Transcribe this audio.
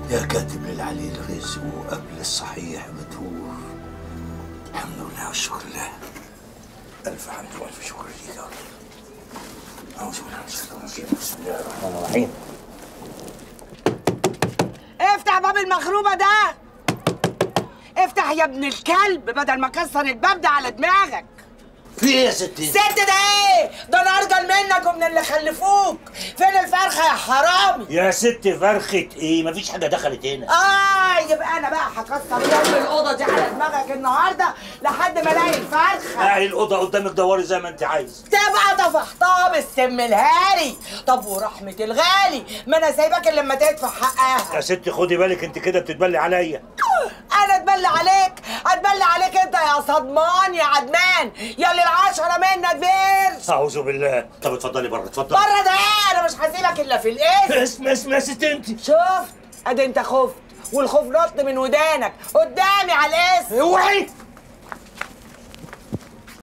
يا كاتب للعليل رزق وقبل الصحيح مدهور الحمد لله والشكر لله ألف حمد وألف شكر ليك يا رب أعوذ بالله من الشيطان الرجيم بسم الله الرحمن الرحيم افتح باب المخروبه ده افتح يا ابن الكلب بدل ما اكسر الباب ده على دماغك في إيه يا ستي؟ ست ده ايه ده انا ارجل منك ومن اللي خلفوك فين الفرخه يا حرامي يا ست فرخة إيه؟ مفيش حاجة دخلت هنا اه يبقى انا بقى هكسر يوم الاوضه دي على دماغك النهارده لحد ما الاقي الفرخه أهي الأوضة قدامك دوري زي ما أنت عايز تبقى طفحتها بالسم الهاري طب ورحمه الغالي ما انا سايبك الا لما تدفع حقها يا ست خدي بالك أنت كده بتتبلي عليا انا اتبلى عليك اتبلى عليك انت يا صدمان يا عدمان يا اللي العشرة منا تبيرش أعوذ بالله طب اتفضلي بره اتفضلي بره ده ايه انا مش هسيبك الا في الاسم اسم اسم يا ست أنت شفت ادي انت خفت والخوف نط من ودانك قدامي على الاسم اوعي